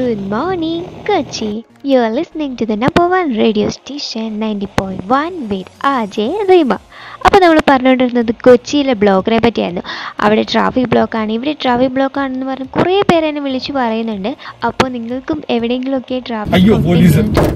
Good morning, Kochi. You are listening to the number one radio station 90.1 with RJ Rima. അപ്പോൾ നമ്മൾ പറഞ്ഞുകൊണ്ടിരുന്നത് കൊച്ചിയിലെ ബ്ലോക്കിനെ പറ്റിയായിരുന്നു അവിടെ ട്രാഫിക് ബ്ലോക്കാണ് ഇവിടെ ട്രാഫിക് ബ്ലോക്കാണെന്ന് പറഞ്ഞ് കുറേ പേര് എന്നെ വിളിച്ച് പറയുന്നുണ്ട് അപ്പോൾ നിങ്ങൾക്കും എവിടെയെങ്കിലുമൊക്കെ അയ്യോ, പോലീസ്. ട്രാഫിക്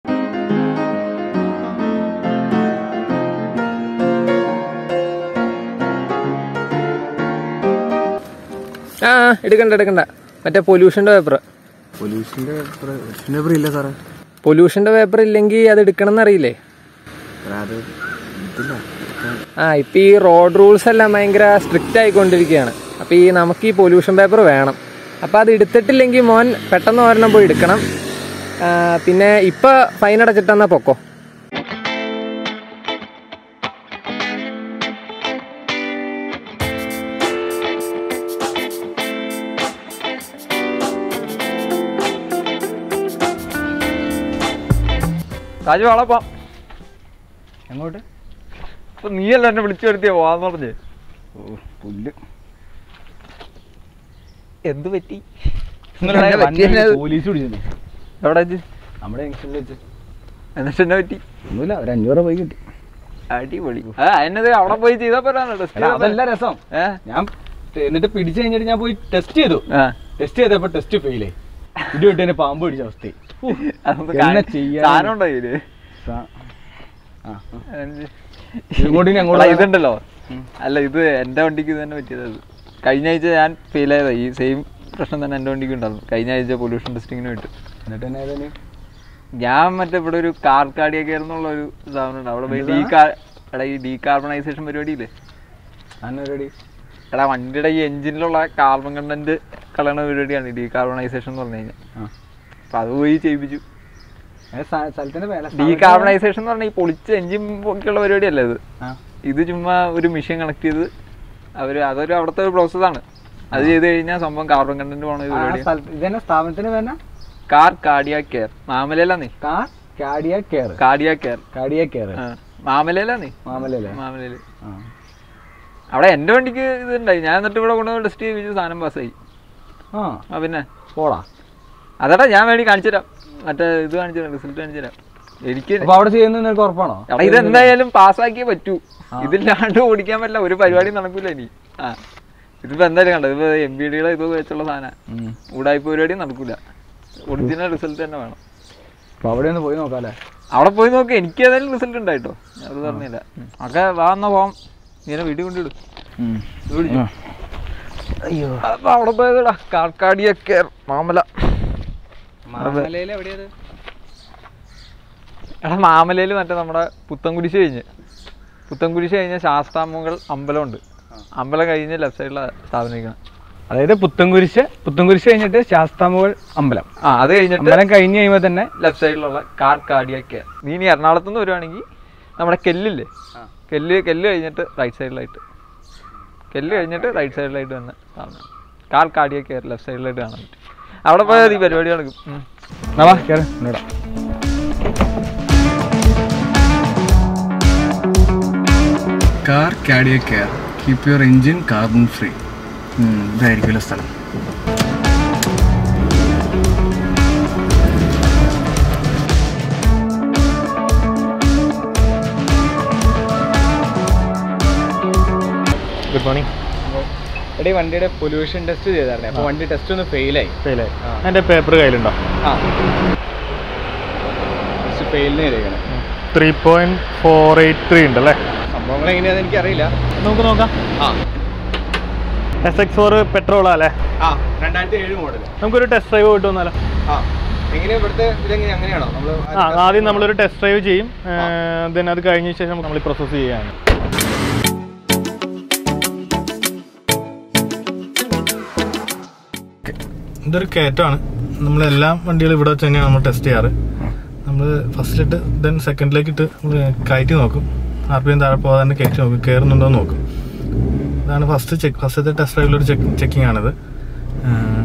ആ എടുക്കണ്ട എടുക്കണ്ട മറ്റേ പൊല്യൂഷന്റെ പേപ്പർ പൊല്യൂഷന്റെ പേപ്പർ പേപ്പർ ഇല്ല സാറേ പൊല്യൂഷന്റെ പേപ്പർ ഇല്ലെങ്കിൽ അത് എടുക്കണം എന്നറിയില്ലേ സാറേ, അത് ഇതില്ല ആ ഇപ്പൊ ഈ റോഡ് റൂൾസ് എല്ലാം ഭയങ്കര സ്ട്രിക്റ്റ് ആയിക്കൊണ്ടിരിക്കുകയാണ് അപ്പൊ ഈ നമുക്ക് ഈ പൊല്യൂഷൻ പേപ്പർ വേണം അപ്പൊ അത് എടുത്തിട്ടില്ലെങ്കിൽ മോൻ പെട്ടെന്ന് ഒരെണ്ണം പോയി എടുക്കണം ആ, പിന്നെ ഇപ്പൊ ഫൈൻ അടച്ചിട്ടെന്നാ പൊക്കോ രാജു വളപ്പാം എങ്ങോട്ട് ഇപ്പൊ നീയല്ല എന്നെ വിളിച്ചു വരുത്തിയ പോവാന്ന് പറഞ്ഞ് ഓ പുല്ല് എന്ത് പറ്റി ഇന്നലെ എന്നെ വണ്ടി പറ്റിയെന്നെ അത്? പോലീസ് പിടിച്ചു എവിടെ വെച്ച് നമ്മുടെ ജംഗ്ഷനിൽ വെച്ച് എന്നിട്ട് എന്നെ പറ്റി ഒന്നുമില്ല ഒരു അഞ്ഞൂറ് രൂപ പോയി കിട്ടി അടിപൊളി ആ എന്നത് അവിടെ പോയി ചെയ്താ പോരാണോ എടാ, അതല്ല രസം ഏ ഞാൻ ടെ- എന്നിട്ട് പിടിച്ചു കഴിഞ്ഞിട്ട് ഞാൻ പോയി ടെസ്റ്റ് ചെയ്തു ആ ടെസ്റ്റ് ചെയ്തപ്പോ ടെസ്റ്റ് ഫെയിലേ ഇടി വിട്ട് എന്നെ പാമ്പ് പിടിച്ച അവസ്ഥ അതൊന്ന് എന്നെ കാണി- ചെയ്യാൻ- സാധനം ഉണ്ടോ ഇതില് ആ ഇങ്ങോട്ട് ഇനി അങ്ങോട്ട് ഇതുണ്ടല്ലോ അല്ല ഇത് എന്റെ വണ്ടിക്ക് ഇത് തന്നെ പറ്റിയത് അത്. കഴിഞ്ഞ ആഴ്ച ഞാൻ ഫെയിൽ ആയതാ ഈ സെയിം പ്രശ്നം തന്നെ എന്റെ വണ്ടിക്ക് ഉണ്ടായിരുന്നു കഴിഞ്ഞ ആഴ്ച പൊല്യൂഷൻ ടെസ്റ്റിങ്ങിന് വിട്ടു എന്നിട്ട് എന്നെ ഏതായാലും ഞാൻ മറ്റേ ഇവിടെ ഒരു കാർ കാർഡിയ കെയർ എന്നുള്ള ഒരു സാധനം ഉണ്ട് അവിടെ പോയി ഡീ കാർ എടാ ഈ ഡീകാർബണൈസേഷൻ പരിപാടിയില്ലേ ഞാനൊരു എടാ വണ്ടിയുടെ ഈ എഞ്ചിനിലുള്ള കാർബൺ കണ്ടന്റ് കളയണ പരിപാടിയാണ് ഈ ഡീകാർബണൈസേഷൻ എന്ന് പറഞ്ഞു കഴിഞ്ഞാൽ ആ അപ്പൊ അത് പോയി ചെയ്യിപ്പിച്ചു ഏ, സ്ഥ- സ്ഥലത്തിന്റെ പേര ഡീകാർബണൈസേഷൻ എന്ന് പറഞ്ഞാൽ ഈ പൊളിച്ച എഞ്ചിൻ പൊക്കിയുള്ള പരിപാടിയല്ല ഇത് ആ ഇത് ചുമ്മാ ഒരു മെഷീൻ കണക്ട് ചെയ്ത് അവർ അതൊരു അവിടുത്തെ ഒരു പ്രോസസ്സാണ് അത് ചെയ്ത് കഴിഞ്ഞാൽ സംഭവം കാർബൺ കണ്ടന്റ് പോണ ഒരു ആ പരിപാടി സ്ഥലത്ത് ഇതന്നെ സ്ഥാപനത്തിന് പേന കാർ കാർഡിയ കെയർ മാമലയിലാന്നേ car cardia care cardia care cardia care മാമലയിലാന്നേ മാമലല്ലേ മാമലയില് ആ അവിടെ എന്റെ വണ്ടിക്ക് ഇത് ഉണ്ടായി ഞാൻ എന്നിട്ട് ഇവിടെ കൊണ്ട് ടെസ്റ്റ് ചെയ്യിപ്പിച്ച് സാധനം പാസ്സായി ആ ആ പിന്നെ പോടാ അതെടാ ഞാൻ വേണ്ടി കാണിച്ചു തരാം മറ്റേ ഇത് കാണിച്ചു തരാം റിസൾട്ട് കാണിച്ചു തരാം എനിക്ക് അപ്പൊ അവിടെ ചെയ്യുന്നത് നിനക്ക് ഉറപ്പാണോ എടാ ഇത് എന്തായാലും പാസ്സാക്കിയേ പറ്റൂ ഇതില്ലാണ്ട് ഓടിക്കാൻ പറ്റില്ല ഒരു പരിപാടി നടക്കൂല ഇനി ആ ഇതിപ്പോ എന്തായാലും കണ്ടത് ഇപ്പൊ എം ബി ഡിയുടെ ഇത് വെച്ചുള്ള സാധനം ഉം. ഉടായ്പ പരിപാടി നടക്കൂല ഒറിജിനൽ റിസൾട്ട് തന്നെ വേണം അപ്പൊ അവിടെ ഒന്ന് പോയി നോക്കാല്ലേ അവിടെ പോയി നോക്കി എനിക്ക് ഏതായാലും റിസൾട്ട് ഉണ്ടായിട്ടോ അത് പറഞ്ഞില്ല ഒക്കെ വാ എന്നാ പോവാം ഇങ്ങനെ വീട്ടിൽ കൊണ്ടിടും ആ. അയ്യോ അപ്പൊ അവിടെ പോയതടാ കാർക്കാടിയ കെയർ മാമല മാമലയില് എവിടെയത് എടാ മാമലയിൽ മറ്റേ നമ്മുടെ പുത്തൻകുരിശ് കഴിഞ്ഞ് പുത്തൻകുരിശ് കഴിഞ്ഞ ശാസ്താമുകൾ അമ്പലമുണ്ട് അമ്പലം കഴിഞ്ഞ് ലെഫ്റ്റ് സൈഡിലാണ് സ്ഥാപനം ഇരിക്കണം അതായത് പുത്തൻകുരിശ് പുത്തൻകുരിശ് കഴിഞ്ഞിട്ട് ശാസ്താമുകൾ അമ്പലം ആ അത് കഴിഞ്ഞിട്ട് അമ്പലം കഴിഞ്ഞ് കഴിയുമ്പോ തന്നെ ലെഫ്റ്റ് സൈഡിലുള്ള കാർ കാർഡിയ കെയർ നീ ഇനി എറണാകുളത്ത് നിന്ന് വരുവാണെങ്കിൽ നമ്മുടെ കെല്ലില്ലേ കെല്ല് കെല്ല് കഴിഞ്ഞിട്ട് റൈറ്റ് സൈഡിലായിട്ട് കെല്ല് കഴിഞ്ഞിട്ട് റൈറ്റ് സൈഡിലായിട്ട് തന്നെ സ്ഥാപനം കാർ കാർഡിയ കെയർ ലെഫ്റ്റ് സൈഡിലായിട്ട് കാണാൻ പറ്റും അവിടെ പോയാൽ ഈ പരിപാടി നടക്കും ഉം. എന്നാ വാ കേറ് ഇങ്ങോട്ടാ. Car cardia care keep your engine carbon free ഇതായിരിക്കുമല്ലോ സ്ഥലം ഗുഡ് മോർണിംഗ് എടീ വണ്ടിയുടെ പൊല്യൂഷൻ ടെസ്റ്റ് ചെയ്തായിരുന്നേ അപ്പൊ വണ്ടി ടെസ്റ്റ് ഒന്ന് ഫെയിലായി ഫെയിലായി എൻ്റെ പേപ്പർ കയ്യിലുണ്ടോ ആ ടെസ്റ്റ് ഫെയിലിന് ചെയ്തേക്കണേ three point four eight three ഉണ്ട് അല്ലേ സംഭവങ്ങൾ എങ്ങനെയാണെന്ന് എനിക്കറിയില്ല നമുക്ക് നോക്കാം ആ എസ് എക്സ് ഫോർ പെട്രോളാ അല്ലേ ആ രണ്ടായിരത്തി ഏഴ് മോഡൽ നമുക്കൊരു ടെസ്റ്റ് ഡ്രൈവ് പോയിട്ട് വന്നാലോ ആ എങ്ങനെയാ ഇവിടുത്തെ ഇതെങ്ങനെ അങ്ങനെയാണോ നമ്മൾ ആ ആദ്യം നമ്മളൊരു ടെസ്റ്റ് ഡ്രൈവ് ചെയ്യും ദെൻ അത് കഴിഞ്ഞ ശേഷം നമ്മൾ പ്രോസസ്സ് ചെയ്യാണ് ഇതൊരു കയറ്റമാണ് നമ്മൾ എല്ലാ വണ്ടികളും ഇവിടെ വെച്ച് തന്നെയാണ് നമ്മൾ ടെസ്റ്റ് ചെയ്യാറ് നമ്മൾ ഫസ്റ്റിലിട്ട് ദെൻ സെക്കൻഡിലേക്ക് ഇട്ട് നമ്മൾ കയറ്റി നോക്കും ആർ പി എം താഴെ പോകാതെ തന്നെ കയറ്റി നോക്കും കയറുന്നുണ്ടോ എന്ന് നോക്കും ഇതാണ് ഫസ്റ്റ് ചെക്ക് ഫസ്റ്റത്തെ ടെസ്റ്റ് ഡ്രൈവിലൊരു ചെക്ക് ചെക്കിംഗ് ആണിത് ആ,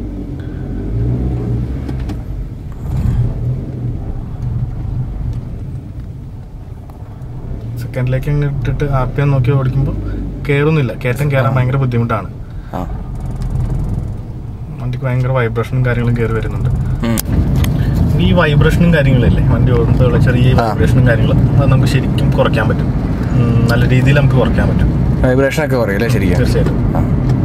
സെക്കൻഡിലേക്ക് അങ്ങ് ഇട്ടിട്ട് ആർ പി എം നോക്കി ഓടിക്കുമ്പോൾ കയറുന്നില്ല കയറ്റം കയറാൻ ഭയങ്കര ബുദ്ധിമുട്ടാണ് വണ്ടിക്ക് ഭയങ്കര വൈബ്രേഷനും കാര്യങ്ങളും കയറി വരുന്നുണ്ട് ഈ വൈബ്രേഷനും കാര്യങ്ങളില്ലേ വണ്ടി ഓടുമ്പോഴുള്ള ചെറിയ വൈബ്രേഷനും കാര്യങ്ങളും അത് നമുക്ക് ശരിക്കും കുറയ്ക്കാൻ പറ്റും ഉം, നല്ല രീതിയിൽ നമുക്ക് കുറയ്ക്കാൻ പറ്റും വൈബ്രേഷൻ ഒക്കെ കുറയും അല്ലേ ശരിക്കും തീർച്ചയായിട്ടും ആ.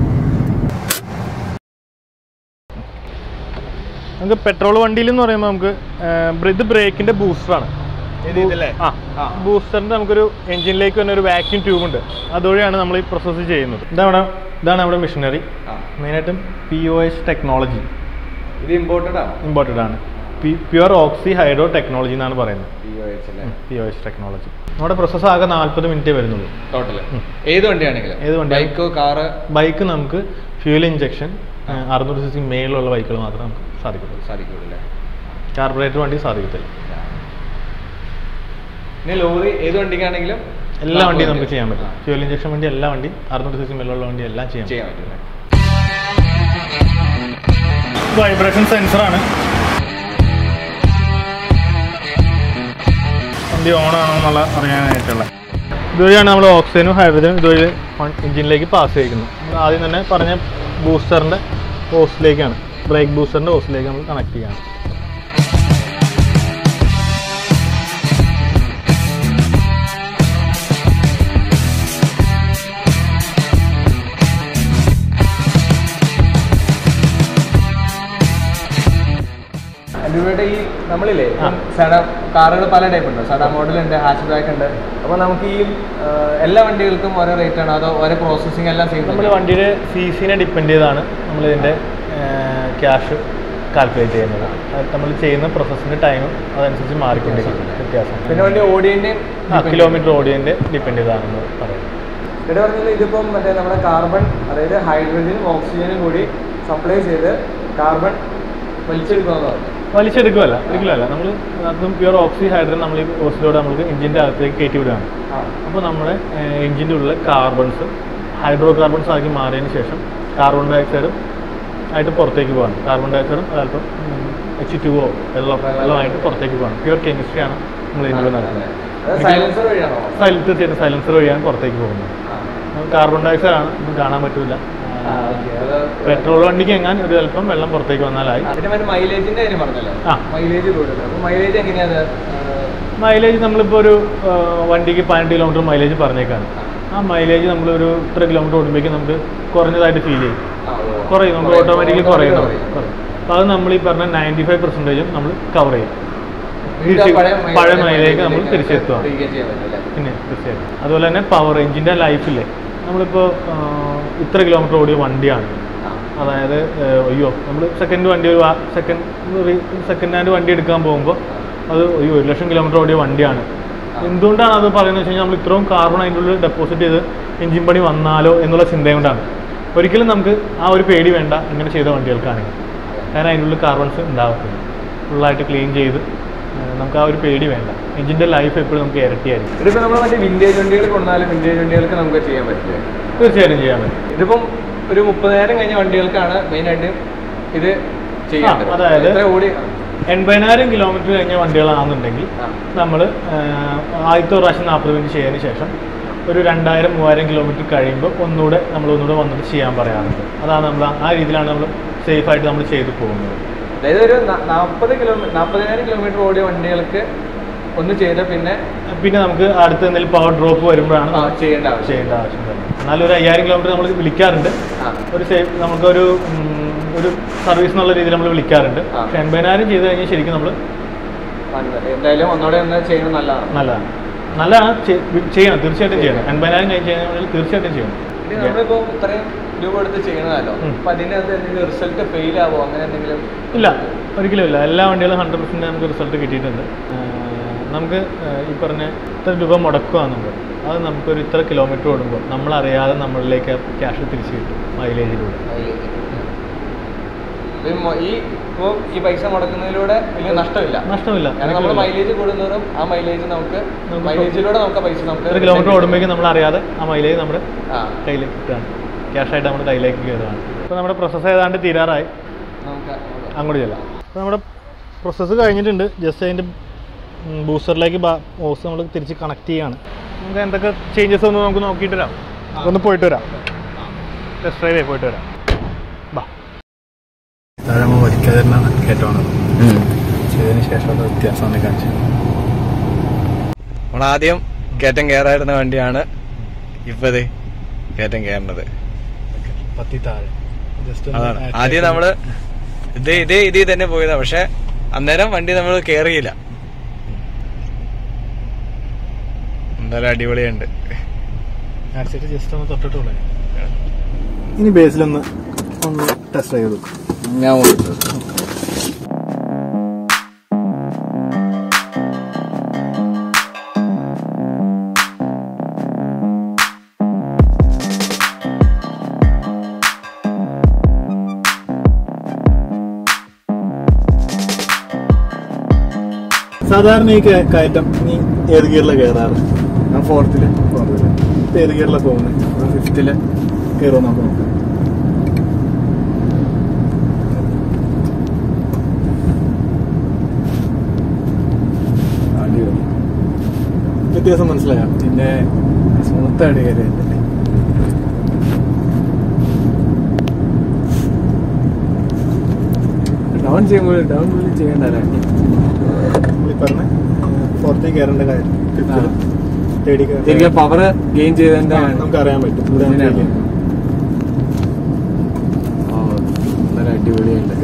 നമുക്ക് പെട്രോൾ വണ്ടിയിൽ എന്ന് പറയുമ്പോൾ നമുക്ക് ആ, ഇത് ബ്രേക്കിന്റെ ബൂസ്റ്ററാണ് ആ ബൂസ്റ്ററിന്റെ നമുക്കൊരു എഞ്ചിനിലേക്ക് തന്നെ ഒരു വാക്യൂം ട്യൂബ് ഉണ്ട് അതുവഴിയാണ് നമ്മൾ ഈ പ്രോസസ്സ് ചെയ്യുന്നത് ഇതാണ് ഇതാണ് നമ്മുടെ മെഷീനറി മെയിനായിട്ടും പി ഒ എസ് ടെക്നോളജി ഇത് ഇമ്പോർട്ടഡ് ആണ് ഇമ്പോർട്ടൻ്റ് ആണ് പ്യുവർ ഓക്സി ഹൈഡ്രോ ടെക്നോളജി എന്നാണ് പറയുന്നത് പി ഒ എസ് ടെക്നോളജി നമ്മുടെ പ്രോസസ്സ് ആകെ നാൽപ്പത് മിനിറ്റേ വരുന്നുള്ളൂ ടോട്ടല് ഏത് വണ്ടിയാണെങ്കിലും ഏത് വണ്ടി ബൈക്കോ കാറ് ബൈക്ക് നമുക്ക് ഫ്യൂൽ ഇഞ്ചക്ഷൻ അറുന്നൂറ് സി സി മേളിലുള്ള ബൈക്കുകൾ മാത്രമേ നമുക്ക് സാധിക്കത്തുള്ളൂ സാധിക്കുള്ളൂ കാർബറേറ്റർ വണ്ടി സാധിക്കത്തില്ല പിന്നെ ലോറി ഏത് വണ്ടിക്കാണെങ്കിലും എല്ലാ വണ്ടിയും നമുക്ക് ചെയ്യാൻ പറ്റും ഫ്യൂൽ ഇഞ്ചക്ഷൻ വണ്ടി എല്ലാ വണ്ടിയും അറുന്നൂറ് സി സി മേലുള്ള വണ്ടി എല്ലാം ചെയ്യാം ചെയ്യാൻ പറ്റും വൈബ്രേഷൻ സെൻസറാണ് വണ്ടി ഓൺ ആണോ എന്നുള്ള അറിയാനായിട്ടുള്ള ഇതുവഴിയാണ് നമ്മൾ ഓക്സിജനും ഹൈഡ്രജനും ഇതുവഴി എഞ്ചിനിലേക്ക് പാസ് ചെയ്യിക്കുന്നത് നമ്മൾ ആദ്യം തന്നെ പറഞ്ഞ ബൂസ്റ്ററിൻ്റെ ഓസിലേക്കാണ് ബ്രേക്ക് ബൂസ്റ്ററിൻ്റെ ഓസിലേക്ക് നമ്മൾ കണക്ട് ചെയ്യാണ് അതിലൂടെ ഈ നമ്മളില്ലേ സഡ കാറുകൾ പല ടൈപ്പ് ഉണ്ട് സഡ മോഡൽ ഉണ്ട് ഹാച്ച് ബാക്ക് ഉണ്ട് അപ്പോൾ നമുക്ക് ഈ ആ, എല്ലാ വണ്ടികൾക്കും ഓരോ റേറ്റ് ആണ് അതോ ഓരോ പ്രോസസ്സിംഗ് എല്ലാം നമ്മൾ ചെയ്യുന്നത് വണ്ടിയുടെ സി സിനെ ഡിപ്പെൻഡ് ചെയ്താണ് നമ്മൾ ഇതിൻ്റെ ക്യാഷ് കാൽക്കുലേറ്റ് ചെയ്യുന്നത് അത് നമ്മൾ ചെയ്യുന്ന പ്രോസസ്സിൻ്റെ ടൈമും അതനുസരിച്ച് മാറിക്കൊണ്ടിരിക്കും വ്യത്യാസം പിന്നെ വണ്ടി ഓടിയൻ്റെ ആ കിലോമീറ്റർ ഓടിയതിൻ്റെ ഡിപ്പെൻഡ് ചെയ്താണെന്ന് പറയുന്നത് ഇവിടെ പറഞ്ഞാൽ ഇതിപ്പം മറ്റേ നമ്മുടെ കാർബൺ അതായത് ഹൈഡ്രജനും ഓക്സിജനും കൂടി സപ്ലൈ ചെയ്ത് കാർബൺ വലിച്ചെടുക്കാന്ന് പറഞ്ഞു വലിച്ചെടുക്കുമല്ല ഒരിക്കലല്ല നമ്മൾ അതും പ്യുവർ ഓക്സി ഹൈഡ്രജൻ നമ്മൾ ഈ ഓസിലൂടെ നമുക്ക് എഞ്ചിൻ്റെ അകത്തേക്ക് കയറ്റി വിടുകയാണ് ആ അപ്പോൾ നമ്മുടെ എഞ്ചിൻ്റെ ഉള്ളിലെ കാർബൺസ് ഹൈഡ്രോ കാർബൺസ് ആക്കി മാറിയതിന് ശേഷം കാർബൺ ഡൈ ഓക്സൈഡും ആയിട്ട് പുറത്തേക്ക് പോകാണ് കാർബൺ ഡൈ ഓക്സൈഡും അതല്പം എച്ച് ടു ഒ വെള്ളം വെള്ളമായിട്ട് പുറത്തേക്ക് പോകാണ് പ്യുവർ കെമിസ്ട്രിയാണ് നമ്മൾ ഇതിൻ്റെ നടക്കുന്നത് അത് സൈലൻസർ വഴിയാണോ സൈൽ തീർച്ചയായിട്ടും സൈലൻസർ വഴിയാണ് പുറത്തേക്ക് പോകുന്നത് കാർബൺ ഡൈ ഓക്സൈഡ് ആണ് ഒന്നും കാണാൻ പറ്റില്ല ആ, okay. അത് പെട്രോൾ വണ്ടിക്ക് എങ്ങാൻ ഒരു അല്പം വെള്ളം പുറത്തേക്ക് വന്നാലായി പിന്നെ മറ്റേ മൈലേജിന്റെ കാര്യം പറഞ്ഞല്ലോ ആ. മൈലേജ് കൂടുതൽ അപ്പൊ മൈലേജ് എങ്ങനെയാണ് മൈലേജ് നമ്മളിപ്പോൾ ഒരു ആ, വണ്ടിക്ക് പതിനെട്ട് കിലോമീറ്റർ മൈലേജ് പറഞ്ഞേക്കാണ് ആ മൈലേജ് നമ്മളൊരു ഇത്ര കിലോമീറ്റർ ഓടുമ്പോഴേക്കും നമുക്ക് കുറഞ്ഞതായിട്ട് ഫീൽ ചെയ്യും കുറയും നമുക്ക് ഓട്ടോമാറ്റിക്കലി കുറയും കുറയും അപ്പോൾ അത് നമ്മൾ ഈ പറഞ്ഞ നയൻറ്റി ഫൈവ് പെർസെൻറ്റേജും നമ്മൾ കവർ ചെയ്യും തിരിച്ച് പഴയ മൈലേക്ക് നമ്മൾ തിരിച്ചെത്തുകയാണ് പിന്നെ തീർച്ചയായിട്ടും അതുപോലെ തന്നെ പവർ എഞ്ചിൻ്റെ ലൈഫില്ലേ നമ്മളിപ്പോൾ ആ, ഇത്ര കിലോമീറ്റർ ഓടിയ വണ്ടിയാണ് അതായത് ആ, അയ്യോ നമ്മൾ സെക്കൻഡ് വണ്ടി ഒരു സെക്കൻഡ് സെക്കൻഡ് ഹാൻഡ് വണ്ടി എടുക്കാൻ പോകുമ്പോൾ അത് അയ്യോ ഒരു ലക്ഷം കിലോമീറ്റർ ഓടിയ വണ്ടിയാണ് എന്തുകൊണ്ടാണ് അത് പറയുന്നത് വെച്ച് കഴിഞ്ഞാൽ നമ്മൾ ഇത്രയും കാർബൺ അതിൻ്റെ ഉള്ളിൽ ഡെപ്പോസിറ്റ് ചെയ്ത് എഞ്ചിൻ പണി വന്നാലോ എന്നുള്ള ചിന്ത കൊണ്ടാണ് ഒരിക്കലും നമുക്ക് ആ ഒരു പേടി വേണ്ട ഇങ്ങനെ ചെയ്ത വണ്ടികൾക്കാണെങ്കിൽ കാരണം അതിൻ്റെ ഉള്ളിൽ കാർബൺസ് ഉണ്ടാകത്തില്ല ഫുള്ളായിട്ട് ക്ലീൻ ചെയ്ത് ആ, നമുക്ക് ആ ഒരു പേടി വേണ്ട എഞ്ചിൻ്റെ ലൈഫ് എപ്പോഴും നമുക്ക് ഇരട്ടിയായിരിക്കും ഇതിപ്പോ നമ്മൾ മറ്റേ വിന്റേജ് വണ്ടികൾ കൊണ്ടാലും വിന്റേജ് വണ്ടികൾക്ക് നമുക്ക് ചെയ്യാൻ പറ്റില്ല തീർച്ചയായിട്ടും ചെയ്യാൻ പറ്റും ഇതിപ്പം ഒരു മുപ്പതിനായിരം കഴിഞ്ഞ വണ്ടികൾക്കാണ് മെയിൻ ആയിട്ട് ഇത് ചെയ്യേണ്ടത് ആ, അതായത് എത്ര ഓടി എൺപതിനായിരം കിലോമീറ്റർ കഴിഞ്ഞ വണ്ടികളാണെന്നുണ്ടെങ്കിൽ ആ. നമ്മൾ ആദ്യത്തെ ഒരു പ്രാവശ്യം നാൽപ്പത് മിനിറ്റ് ചെയ്തതിന് ശേഷം ഒരു രണ്ടായിരം മൂവായിരം കിലോമീറ്റർ കഴിയുമ്പോൾ ഒന്നുകൂടെ നമ്മൾ ഒന്നുകൂടെ വന്നിട്ട് ചെയ്യാൻ പറയാറുണ്ട് അതാണ് നമ്മൾ ആ രീതിയിലാണ് നമ്മൾ സേഫായിട്ട് നമ്മൾ ചെയ്തു പോകുന്നത് അതായത് ഒരു നാൽപ്പത് കിലോമീറ്റർ നാൽപ്പതിനായിരം കിലോമീറ്റർ ഓടിയ വണ്ടികൾക്ക് ഒന്ന് ചെയ്ത പിന്നെ പിന്നെ നമുക്ക് അടുത്ത എന്തെങ്കിലും പവർ ഡ്രോപ്പ് വരുമ്പോഴാണ് ആ, നമ്മൾ ചെയ്യേണ്ട ആവശ്യം ചെയ്യേണ്ട ആവശ്യം വരുന്നത് എന്നാലും ഒരു അയ്യായിരം കിലോമീറ്റർ നമ്മൾ വിളിക്കാറുണ്ട് ആ. ഒരു സേഫ് നമുക്കൊരു ഉം, ഒരു സർവീസ് എന്നുള്ള രീതിയിൽ നമ്മൾ വിളിക്കാറുണ്ട് ആ. പക്ഷെ എൺപതിനായിരം ചെയ്ത് കഴിഞ്ഞാൽ ശരിക്കും നമ്മൾ നല്ലത്. എന്തായാലും ഒന്നുകൂടെ ഒന്ന് ചെയ്യുന്നത് നല്ലതാണ് നല്ലതാണ് നല്ലതാണ് ചെ- ചെയ്യണം തീർച്ചയായിട്ടും ചെയ്യണം എൺപതിനായിരം കഴിഞ്ഞ് കഴിഞ്ഞാൽ തീർച്ചയായിട്ടും ചെയ്യണം ഇനി നമ്മളിപ്പോ ഇത്രയും രൂപ കൊടുത്ത് ചെയ്യണതല്ലോ ഉം. അപ്പൊ അതിനകത്ത് എന്തെങ്കിലും റിസൾട്ട് ഫെയിൽ ആവോ അങ്ങനെ എന്തെങ്കിലും ഇല്ല ഒരിക്കലും ഇല്ല എല്ലാ വണ്ടികളും ഹൺഡ്രഡ് പെർസെൻറ്റ് നമുക്ക് റിസൾട്ട് കിട്ടിയിട്ടുണ്ട് ആ, നമുക്ക് ആ, ഈ പറഞ്ഞ ഇത്ര രൂപ മുടക്കുകയാണെന്നുണ്ട് അത് നമുക്കൊരു ഇത്ര കിലോമീറ്റർ ഓടുമ്പോൾ നമ്മളറിയാതെ നമ്മളിലേക്ക് ക്യാഷ് തിരിച്ച് കിട്ടും മൈലേജിലൂടെ ഇത് മൊ- ഈ ഇപ്പോ ഈ പൈസ മുടക്കുന്നതിലൂടെ വലിയ നഷ്ടമില്ല നഷ്ടമില്ല കാരണം നമ്മൾ മൈലേജ് കൂടുന്നതും ആ മൈലേജ് നമുക്ക് നമുക്ക് മൈലേജിലൂടെ നമുക്ക് ആ പൈസ നമുക്ക് ഇത്ര കിലോമീറ്റർ ഓടുമ്പോഴേക്കും നമ്മൾ അറിയാതെ ആ മൈലേജ് നമ്മുടെ ആ കയ്യിലേക്ക് കിട്ടുകയാണ് ക്യാഷായിട്ട് നമ്മുടെ കയ്യിലേക്ക് കയറുകയാണ് ഇപ്പോൾ നമ്മുടെ പ്രോസസ്സ് ഏതാണ്ട് തീരാറായി നമുക്ക് അങ്ങോട്ട് ചെല്ലാം അപ്പോൾ നമ്മുടെ പ്രോസസ്സ് കഴിഞ്ഞിട്ടുണ്ട് ജസ്റ്റ് അതിൻ്റെ ബൂസ്റ്ററിലേക്ക് ഓസ് നമ്മൾ തിരിച്ച് കണക്ട് ചെയ്യാണ് നമുക്ക് എന്തൊക്കെ ചേഞ്ചസ് ഒന്ന് നമുക്ക് നോക്കിയിട്ട് വരാം ഒന്ന് പോയിട്ട് വരാം ടെസ്റ്റ് ഡ്രൈവേ പോയിട്ട് വരാം അത് നമ്മൾ വലിക്കാതെ തന്നെ കയറ്റമാണ് ചെയ്തതിന് ശേഷമുള്ള വ്യത്യാസമാണ് കാണിച്ചത് നമ്മൾ ആദ്യം കയറ്റം കയറായിരുന്ന വണ്ടിയാണ് ഇപ്പത് കയറ്റം കയറുന്നത് പത്തി താഴെ ജസ്റ്റ് അതാണ് ആദ്യം നമ്മള് ഇതേ ഇതേ ഇതിൽ തന്നെ പോയതാ പക്ഷെ അന്നേരം വണ്ടി നമ്മൾ കയറിയില്ല എന്തായാലും അടിപൊളിയുണ്ട് ആക്സിഡന്റ് ജസ്റ്റ് ഒന്ന് തൊട്ടിട്ടുള്ളൂ ഇനി ബേസിലൊന്ന് ഒന്ന് ടെസ്റ്റ് ചെയ്തു ഞാൻ സാധാരണ ഈ കയ- കയറ്റം നീ ഏത് ഗിയറിലാണ് കയറാറ് ഞാൻ ഫോർത്തില് ഇപ്പൊ ഏത് ഗിയറിലാണ് പോകുന്നത് ഫിഫ്തില് കയറുമോ നമുക്ക് നോക്കാം അടിപൊളി വ്യത്യാസം മനസ്സിലായോ പിന്നെ സ്മൂത്താണ് കയറിയത് ഡൗൺ ചെയ്യുമ്പോൾ ഡൗൺ പോലും ചെയ്യണ്ടല്ലേ ഈ പറഞ്ഞ പുറത്തേക്ക് കയറേണ്ട കാര്യം ഫിഫ്തില് തേടി ശരിക്കും പവർ ഗെയിൻ ചെയ്തതിന്റെ നമുക്ക് അറിയാൻ പറ്റും ഇവിടെ ഇതിനാണ്. നമുക്ക് ആ, നല്ല അടിപൊളിയുണ്ട്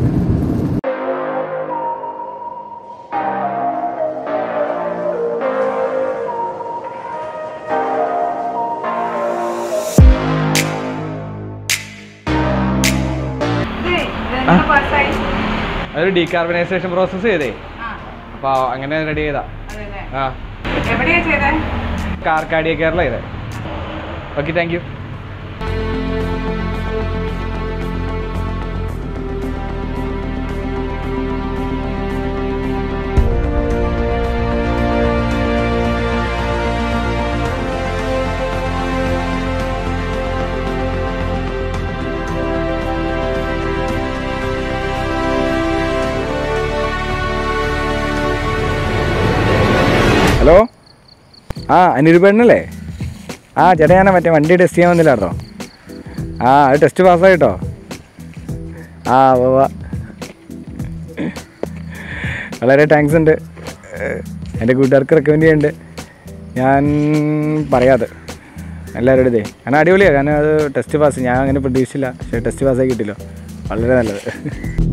അതൊരു ഡീകാർബണൈസേഷൻ പ്രോസസ്സ് ചെയ്തേ അപ്പോൾ അങ്ങനെ റെഡി ചെയ്താ ആ എവിടെയാ ചെയ്തേ കാർക്കാടിയ കേരള ചെയ്തേ ഓക്കെ താങ്ക് യു ഹലോ ആ അനിരുപേണ്ണല്ലേ ആ ചേട്ടാ ഞാൻ മറ്റേ വണ്ടി ടെസ്റ്റ് ചെയ്യാൻ വന്നില്ല കേട്ടോ ആ അത് ടെസ്റ്റ് പാസ്സായിട്ടോ ആ ഉവ്വ് ഉവ്വ്. വളരെ താങ്ക്സ് ഉണ്ട് ഏഹ്, എൻ്റെ കൂട്ടുകാർക്ക് റെക്കമെൻഡ് ചെയ്യുന്നുണ്ട് ഞാൻ പറയാതെ എല്ലാവരുടെ ഇതേ കാരണം അടിപൊളിയാണ് കാരണം അത് ടെസ്റ്റ് പാസ് ഞാൻ അങ്ങനെ പ്രതീക്ഷിച്ചില്ല പക്ഷേ ടെസ്റ്റ് പാസ്സായി കിട്ടില്ലോ വളരെ നല്ലത്